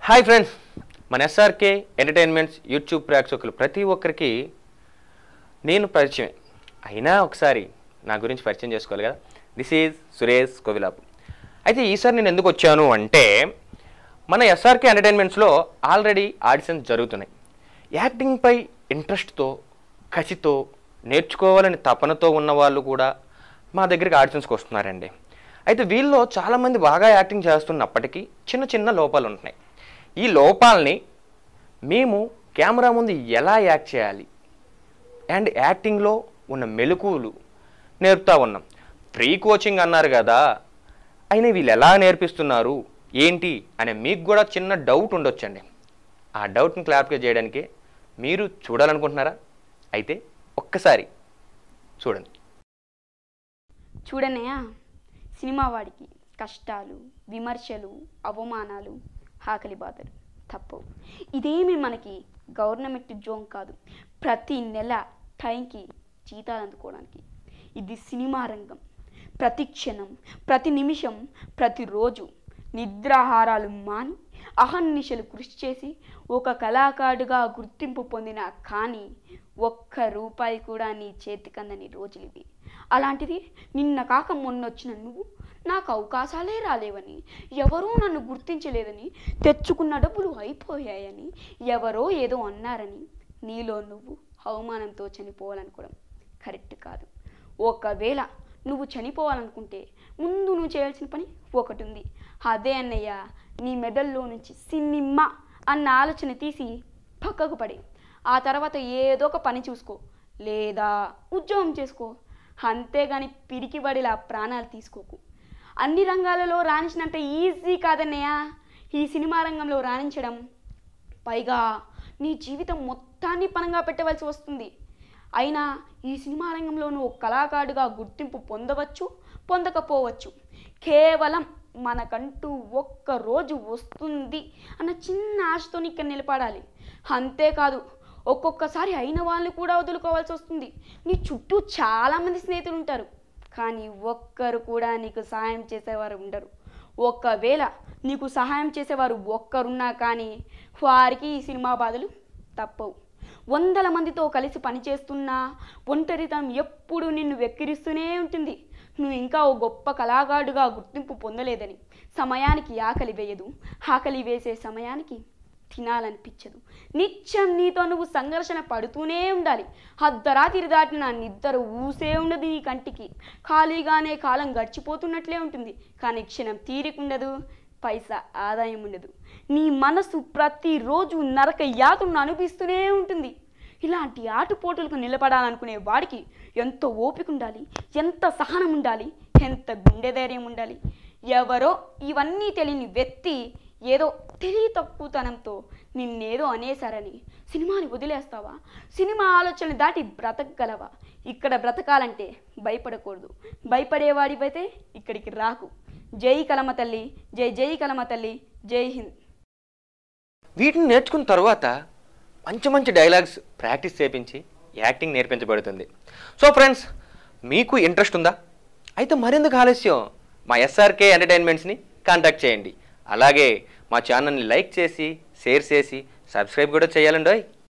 hi friends మన SRK entertainments YouTube ప్రేక్షకులు ప్రతి ఒక్కరికి నేను పరిచయం అయినా ఒకసారి నా గురించి పరిచయం చేసుకోవాలి కదా దిస్ ఈజ్ సురేష్ కోవిలాపు అయితే ఈసారి నేను ఎందుకు వచ్చాను అంటే మన ఎస్ఆర్కే ఎంటర్టైన్మెంట్స్లో ఆల్రెడీ ఆడిషన్స్ జరుగుతున్నాయి యాక్టింగ్పై ఇంట్రెస్ట్తో కసితో నేర్చుకోవాలని తపనతో ఉన్న వాళ్ళు కూడా మా దగ్గరికి ఆడిషన్స్కి వస్తున్నారండి అయితే వీళ్ళలో చాలామంది బాగా యాక్టింగ్ చేస్తున్నప్పటికీ చిన్న చిన్న లోపాలు ఉంటున్నాయి ఈ లోపాలని మేము కెమెరా ముందు ఎలా యాక్ట్ చేయాలి అండ్ యాక్టింగ్లో ఉన్న మెలకువలు నేర్పుతా ఉన్నాం ఫ్రీ కోచింగ్ అన్నారు కదా అయినా వీళ్ళు ఎలా నేర్పిస్తున్నారు ఏంటి అనే మీకు కూడా చిన్న డౌట్ ఉండొచ్చండి ఆ డౌట్ని క్లారిఫై చేయడానికి మీరు చూడాలనుకుంటున్నారా అయితే ఒక్కసారి చూడండి చూడనయ్యా సినిమా వాడికి కష్టాలు విమర్శలు అవమానాలు ఆకలి బాధలు తప్పవు ఇదేమి మనకి గవర్నమెంట్ జోన్ కాదు ప్రతి నెల టైంకి జీతాలు అందుకోవడానికి ఇది సినిమా రంగం ప్రతి క్షణం ప్రతి నిమిషం ప్రతిరోజు నిద్రాహారాలు మాని అహర్నిశలు కృషి చేసి ఒక కళాకారుడుగా గుర్తింపు పొందిన కానీ ఒక్క రూపాయి కూడా నీ చేతికందని రోజులు ఇవి అలాంటిది నిన్న కాక మొన్న వచ్చిన నువ్వు నాకు అవకాశాలే రాలేవని ఎవరూ నన్ను గుర్తించలేదని తెచ్చుకున్న డబ్బులు అయిపోయాయని ఎవరో ఏదో అన్నారని నీలో నువ్వు అవమానంతో చనిపోవాలనుకోవడం కరెక్ట్ కాదు ఒకవేళ నువ్వు చనిపోవాలనుకుంటే ముందు నువ్వు చేయాల్సిన పని ఒకటి ఉంది అదే అన్నయ్య నీ మెదల్లో నుంచి సినిమా అన్న ఆలోచన తీసి పక్కకు పడి ఆ తర్వాత ఏదో ఒక పని చూసుకో లేదా ఉద్యోగం చేసుకో అంతేగాని పిరికిబడిలా ప్రాణాలు తీసుకోకు అన్ని రంగాలలో రాణించినంత ఈజీ కాదన్నయ్య ఈ సినిమా రంగంలో రాణించడం పైగా నీ జీవితం మొత్తాన్ని పనంగా పెట్టవలసి వస్తుంది అయినా ఈ సినిమా రంగంలో నువ్వు ఒక కళాకారుడిగా గుర్తింపు పొందవచ్చు పొందకపోవచ్చు కేవలం మనకంటూ ఒక్క రోజు వస్తుంది అన్న చిన్న ఆశతో ఇక్కడ నిలబడాలి అంతేకాదు ఒక్కొక్కసారి అయిన వాళ్ళని కూడా వదులుకోవాల్సి వస్తుంది నీ చుట్టూ చాలామంది స్నేహితులు ఉంటారు కానీ ఒక్కరు కూడా నీకు సహాయం చేసేవారు ఉండరు ఒకవేళ నీకు సహాయం చేసేవారు ఒక్కరున్నా కానీ వారికి ఈ సినిమా బాధలు తప్పవు వందల మందితో కలిసి పనిచేస్తున్నా ఒంటరితనం ఎప్పుడు నిన్ను వెక్కిరిస్తూనే ఉంటుంది నువ్వు ఇంకా ఓ గొప్ప కళాకారుడుగా గుర్తింపు పొందలేదని సమయానికి ఆకలి వేయదు ఆకలి వేసే సమయానికి తినాలనిపించదు నిత్యం నీతో నువ్వు సంఘర్షణ పడుతూనే ఉండాలి అర్ధరాత్రి దాటిన నిద్ర ఊసే ఉండదు నీ కంటికి ఖాళీగానే కాలం గడిచిపోతున్నట్లే ఉంటుంది కానీ క్షణం తీరికుండదు పైసా ఆదాయం ఉండదు నీ మనసు ప్రతిరోజు నరక యాతను అనిపిస్తూనే ఉంటుంది ఇలాంటి ఆటుపోటులకు నిలబడాలనుకునే వాడికి ఎంతో ఓపిక ఉండాలి ఎంత సహనం ఉండాలి ఎంత గుండె ధైర్యం ఉండాలి ఎవరో ఇవన్నీ తెలియని వ్యక్తి ఏదో తెలియ తక్కువతనంతో నిన్నేదో అనేశారని సినిమాని వదిలేస్తావా సినిమా ఆలోచనలు దాటి బ్రతకగలవా ఇక్కడ బ్రతకాలంటే భయపడకూడదు భయపడేవాడివైతే ఇక్కడికి రాకు జై కలమ తల్లి జై జై కలమ తల్లి జై హింద్ వీటిని నేర్చుకున్న తర్వాత మంచి మంచి డైలాగ్స్ ప్రాక్టీస్ చేపించి యాక్టింగ్ నేర్పించబడుతుంది సో ఫ్రెండ్స్ మీకు ఇంట్రెస్ట్ ఉందా అయితే మరెందుకు ఆలస్యం మా ఎస్ఆర్కే ఎంటర్టైన్మెంట్స్ని కాంటాక్ట్ చేయండి అలాగే మా ఛానల్ని లైక్ చేసి షేర్ చేసి సబ్స్క్రైబ్ కూడా చేయాలండి